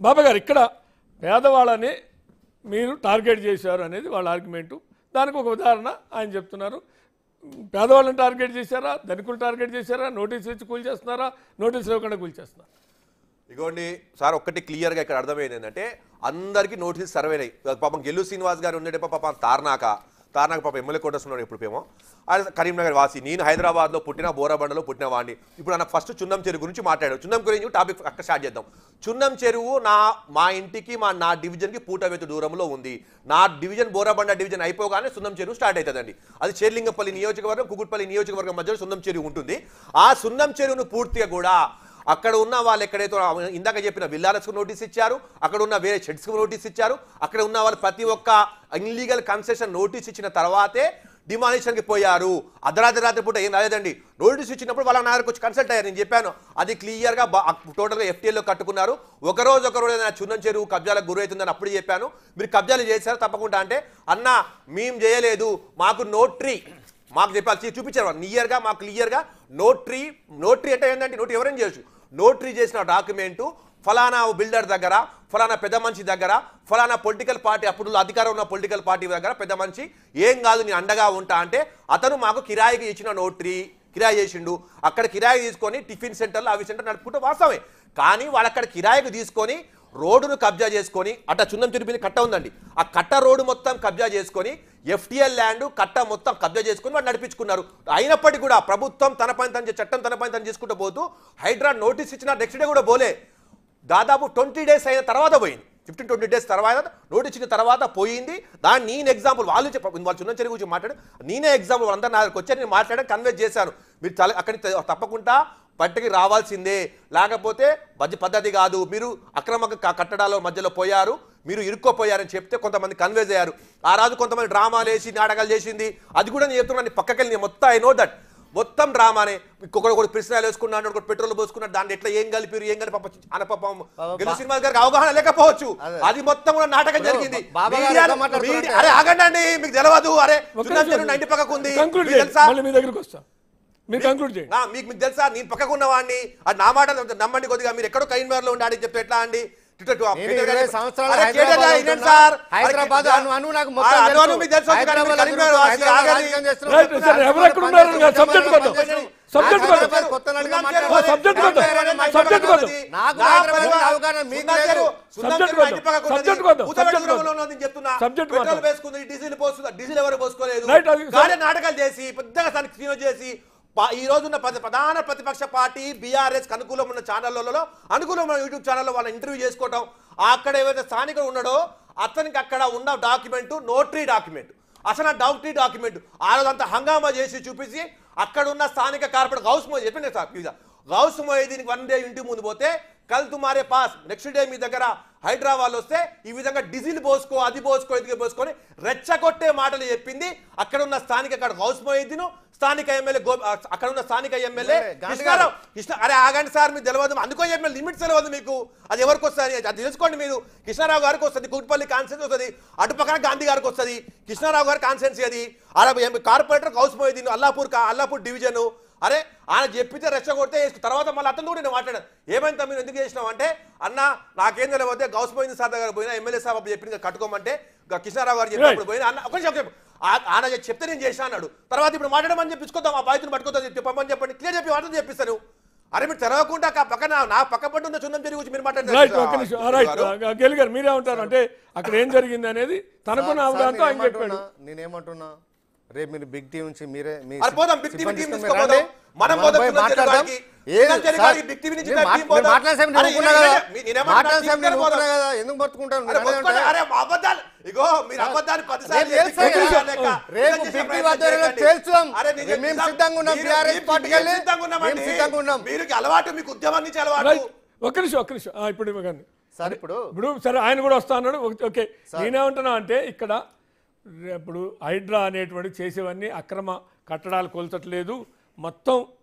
బాబా గారు ఇక్కడ పేదవాళ్ళని మీరు టార్గెట్ చేశారు అనేది వాళ్ళ ఆర్గ్యుమెంటు దానికి ఒక ఉదాహరణ ఆయన చెప్తున్నారు పేదవాళ్ళని టార్గెట్ చేశారా ధనికులు టార్గెట్ చేశారా నోటీసులు ఇచ్చి కూల్ చేస్తున్నారా నోటీసులు ఇవ్వకుండా కూల్ చేస్తున్నారా ఇగోండి సార్ ఒక్కటి క్లియర్గా ఇక్కడ అర్థమైంది ఏంటంటే అందరికీ నోటీస్ సర్వే అయ్యి పాపం గెల్లు శ్రీనివాస్ గారు ఉండేట పాపం తార్నాక తార్నాక పాపం ఎమ్మెల్యే కోటర్స్ ఉన్నాడు ఇప్పుడు ఏమో ఆయన కరీంనగర్ వాసి నేను హైదరాబాద్లో పుట్టిన బోరాబండలో పుట్టిన వాడిని ఇప్పుడు ఆయన ఫస్ట్ చున్నం చెరువు గురించి మాట్లాడాడు చున్నం గురించి టాపిక్ అక్కడ స్టార్ట్ చేద్దాం చున్నం చెరువు నా మా ఇంటికి మా నా డివిజన్కి పూటవేతు దూరంలో ఉంది నా డివిజన్ బోరాబండ డివిజన్ అయిపోగానే సున్నం చెరువు స్టార్ట్ అవుతుందండి అది చేర్లింగపల్లి నియోజకవర్గం కుకుట్పల్లి నియోజకవర్గం మధ్యలో సున్నం చెరువు ఉంటుంది ఆ సున్నం చెరువును పూర్తిగా కూడా అక్కడ ఉన్న వాళ్ళు ఎక్కడైతే ఇందాక చెప్పిన విల్లాలస్కు నోటీస్ ఇచ్చారు అక్కడ ఉన్న వేరే షెడ్స్కు నోటీస్ ఇచ్చారు అక్కడ ఉన్న వాళ్ళు ప్రతి ఒక్క ఇన్లీగల్ కన్సెషన్ నోటీస్ ఇచ్చిన తర్వాతే డిమాలిషన్కి పోయారు అర్ధరాత్రి రాత్రి పూట ఏం రాలేదండి నోటీస్ ఇచ్చినప్పుడు వాళ్ళ నా దగ్గరకు వచ్చి కన్సల్ట్ అయ్యారు నేను చెప్పాను అది క్లియర్గా టోటల్గా ఎఫ్టీఎల్లో కట్టుకున్నారు ఒక రోజు ఒక రోజు ఏదైనా చున్నం చెరువు కబ్జాలకు గురవుతుందని అప్పుడు చెప్పాను మీరు కబ్జాలు చేశారు తప్పకుండా అంటే అన్న మేము చేయలేదు మాకు నోట్రీ మాకు చెప్పాలి చూ- చూపించారు నియర్గా మాకు క్లియర్గా నోట్రీ నోట్రీ అంటే ఏంటంటే నోట్ ఎవరైనా చేయొచ్చు నోట్రీ చేసిన డాక్యుమెంటు ఫలానా బిల్డర్ దగ్గర ఫలానా పెద్ద మనిషి దగ్గర ఫలానా పొలిటికల్ పార్టీ అప్పుడు అధికారం ఉన్న పొలిటికల్ పార్టీ దగ్గర పెద్ద మనిషి ఏం కాదు నేను అండగా ఉంటా అంటే అతను మాకు కిరాయికి ఇచ్చిన నోట్రీ కిరాయి చేసిండు అక్కడ కిరాయి తీసుకొని టిఫిన్ సెంటర్లు అవి సెంటర్ నడుపుకుంటే వాస్తవమే కానీ వాళ్ళు అక్కడ కిరాయికి తీసుకొని రోడ్డును కబ్జా చేసుకొని అట్ట చున్నం చెరుపు మీద కట్ట ఉందండి ఆ కట్ట రోడ్డు మొత్తం కబ్జా చేసుకొని ఎఫ్టిఎల్ ల్యాండ్ కట్ట మొత్తం కబ్జా చేసుకొని వాడు నడిపించుకున్నారు అయినప్పటికీ కూడా ప్రభుత్వం తన పని తను చే- చట్టం తన పని తను చేసుకుంటూ పోతూ హైడ్రా నోటీస్ ఇచ్చిన నెక్స్ట్ డే కూడా పోలే దాదాపు ట్వంటీ డేస్ అయిన తర్వాత పోయింది ఫిఫ్టీన్ ట్వంటీ డేస్ తర్వాత నోటీస్ ఇచ్చిన తర్వాత పోయింది దాన్ని నేను ఎగ్జాంపుల్ వాళ్ళు చెప్ప వాళ్ళు చిన్న చెరువు గురించి మాట్లాడు నేనే ఎగ్జాంపుల్ వాళ్ళందరూ నా దగ్గరకు వచ్చారు నేను మాట్లాడాను కన్వే చేశాను మీరు తల అక్కడికి త- తప్పకుండా పట్టుకి రావాల్సిందే లేకపోతే మధ్య పద్ధతి కాదు మీరు అక్రమ క- కట్టడాల మధ్యలో పోయారు మీరు ఇరుక్కోపోయారని చెప్తే కొంతమంది కన్వేజ్ అయ్యారు ఆ రాజు కొంతమంది డ్రామాలు వేసి నాటకాలు చేసింది అది కూడా నేను చెప్తున్నాను పక్కకెళ్ళి నేను మొత్తం ఐ నో దట్ మొత్తం డ్రామానే ఇంకొకటి ఒకటి పిసినాలు వేసుకున్నాడు ఒకటి పెట్రోల్ పోసుకున్నాడు దాన్ని ఎట్లా ఏం కలిపిరు ఏం కలిపి పాపం ఆయన పాపం గెలు సినిమా గారికి అవగాహన లేకపోవచ్చు అది మొత్తం కూడా నాటకం జరిగింది బాబా గారు మీడియా- ఎట్లా మాట్లాడుతున్నారు మీడియా- అరే ఆగండి అండి మీకు తెలియదు అరే ఒక్క సున్నా నిమిషం. చెరువు ఇంటి పక్కకు ఉంది కంక్లూడ్ మీకు చేయండి తెలుసా మళ్ళీ మీ దగ్గరికి వస్తాం మీరు కంక్లూడ్ చేయండి నా మీకు మీకు తెలుసా నేను పక్కకు ఉన్నవాడిని అది నా మాట నమ్మండి కొద్దిగా మీరు ఎక్కడో కైన్వార్ లో ఉండి ఆడికి చెప్తే ఎట్లా అండి ఇటు- ఇటు- నేను ఇటు- ఇరవై సంవత్సరాలు అరే హైదరాబాద్ కేటీఆర్ లో వినండి ఉంటున్నా. సార్. హైదరాబాద్ అరే అను అను నాకు మొత్తం ఆ, అను అను తెలుసు. మీకు తెలుసు కానీ మీరు హైదరాబాద్ కరీంనగర్ లో వాసి హైదరాబాద్ ఆగండి. రాజకీయం చేస్తున్నాం. రైట్ సార్ ఎవరెక్కడ ఉన్నారు సబ్జెక్ట్ కొద్దాం సబ్జెక్ట్ కొద్దాం హైదరాబాద్ కొత్త నడిగా ఓ, మాట్లాడాలి. సబ్జెక్ట్ కొద్దాం సబ్జెక్ట్ కొద్దాం నాకు నా హైదరాబాద్ పరివారం- అవగాహన మీకు సున్నా లేదు. చెరువు- సున్నా సబ్జెక్ట్ చెరువు కొద్దాం. ఇంటి పక్కకు ఉన్నది. సబ్జెక్ట్ కొద్దాం. ఉత్తర సబ్జెక్ట్ రంగంలో కొద్దాం. ఉన్నది చెప్తున్నా. సబ్జెక్ట్ పెట్రోల్ కొద్దాం. వేసుకుంది డీజిల్ పోస్తుంది డీజిల్ ఎవరు పోసుకోలేదు రైట్, అది- కానీ నాటకాలు చేసి పెద్దగా దానికి సీనో చేసి పా- ఈ రోజున్న ప్రతి- ప్రధాన ప్రతిపక్ష పార్టీ బీఆర్ఎస్ అనుకూలం ఉన్న ఛానళ్లలో అనుకూలం ఉన్న యూట్యూబ్ ఛానల్లో వాళ్ళ ఇంటర్వ్యూ చేసుకోవటం అక్కడ ఏవైతే స్థానికుడు ఉన్నాడో అతనికి అక్కడ ఉన్న డాక్యుమెంట్ నోటరీ డాక్యుమెంట్ అసలు ఆ నోటరీ డాక్యుమెంట్ ఆ రోజంతా హంగామా చేసి చూపించి అక్కడ ఉన్న స్థానిక కార్పొరేట్ హౌస్ మోయ్ చెప్పింది సార్ ప్లీజ్ హౌస్ మోయదీనికి వన్ డే ఇంటి ముందు పోతే కల్ తుమారే పాస్ నెక్స్ట్ డే మీ దగ్గర హైదరాబాద్ వస్తే ఈ విధంగా డీజిల్ పోసుకో అది పోసుకో ఇది పోసుకొని రెచ్చగొట్టే మాటలు చెప్పింది అక్కడ ఉన్న స్థానిక అక్కడ హౌస్ మోయిద్దీను స్థానిక ఎమ్మెల్యే గో అక్కడ ఉన్న స్థానిక ఎమ్మెల్యే గాంధీ కృష్ణారావు కృష్ణ అరే ఆగండి సార్ మీకు తెలియదు అందుకో ఎమ్మెల్యే లిమిట్స్ తెలియదు మీకు అది ఎవరికి వస్తుంది అది తెలుసుకోండి మీరు కృష్ణారావు గారికి వస్తుంది కుట్పల్లి కాన్సెన్స్ వస్తుంది అటు పక్కన గాంధీ గారికి వస్తుంది కృష్ణారావు గారి కాన్సెన్స్ అది అరే కార్పొరేటర్ హౌస్ మోయిద్దీన్ అల్లాపూర్ కా- అల్లాపూర్ డివిజన్ అరే ఆయన చెప్పితే రెచ్చగొడితే వేసుకు- తర్వాత మళ్ళీ అతను కూడా నేను మాట్లాడాను ఏమైంది మీరు ఎందుకు చేసినావు అంటే అన్న నాకేం తెలియకపోతే గౌస్ పోయింది సార్ దగ్గర పోయినా ఎమ్మెల్యే సాబ్ అప్పుడు చెప్పింది కట్టుకోమంటే ఇంకా కృష్ణారావు గారు చెప్పినప్పుడు పోయినా అన్న ఒక నిమిషం చెప్పు ఆ- ఆయన చెప్తే నేను చేసిన అన్నాడు తర్వాత ఇప్పుడు మాట్లాడమని చెప్పించుకుందాం ఆ బాధ్యతను పట్టుకోద్దాం చెప్పమని చెప్పండి క్లియర్ చెప్పి మాటలు చెప్పిస్తాను అరే మీరు తెరవకుండా కా పక్కన నా పక్క పట్టు ఉన్న చున్నం చెరువు గురించి మీరు రైట్ ఒక్క నిమిషం ఆ, రైట్ మాట్లాడారు గెలి గారు మీరేమంటారు అంటే అక్కడ ఏం జరిగింది అనేది తనకున్న సార్, అవగాహనతో ఆయన నేనేమంటున్నా? చెప్పాడు నేనేమంటున్నా రేపు మీరు బిగ్ టీం నుంచి మీరే మీ అరే పోదాం, బిగ్ సిబ్బంది టీం తీసుకొని తీసుకుపోదాం. రండి. మనం మనం పోదాం, పోయి సుందర్ మాట్లాడదాం. చెరువుకి. ఏ సుందర్ చెరువుకి సార్, బిగ్ టీవీ నుంచి మీరు బిగ్ మాట్- టీం మీరు పోదాం. మాట్లాడేసేపు అరే, నేను ఊరుకున్నా ఈయన- కదా. ఈయన- నేనేమన్నా మాట్లాడేసేపు టీం నేను పోదాం. ఊరుకున్నా కదా. ఎందుకు పట్టుకుంటాను అరే మీరు మొత్తుకోండి. అదే అరే మా అబద్ధాలు ఇగో మీరు అబద్ధాలు పదిసార్లు రేపు తెలుసా చెప్పి కదా? లెక్క. రేపు ఇంకా చేసే బిగ్ టీ ప్రయత్నం ఆధ్వర్యంలో చేయకండి. తేల్చుదాం. అరే నేను మేము చెప్తాం. సిద్ధంగా ఉన్నాం. మీరు- TRS మీరు- పార్టీకి మీరు వెళ్ళి సిద్ధంగా ఉన్నామండి. మేము సిద్ధంగా ఉన్నాం. మీరు అలవాటు మీకు ఉద్యమం నుంచి అలవాటు రైట్ ఒక్క నిమిషం ఒక్క నిమిషం ఆ, ఇప్పుడు ఇవ్వకండి సార్ ఇప్పుడు ఇప్పుడు సరే ఆయన కూడా వస్తా అన్నాడు ఓకే- ఓకే నేనేమంటున్నా అంటే ఇక్కడ ఇప్పుడు హైడ్రా అనేటువంటి చేసేవన్నీ అక్రమ కట్టడాలు కొలచట్లేదు మొత్తం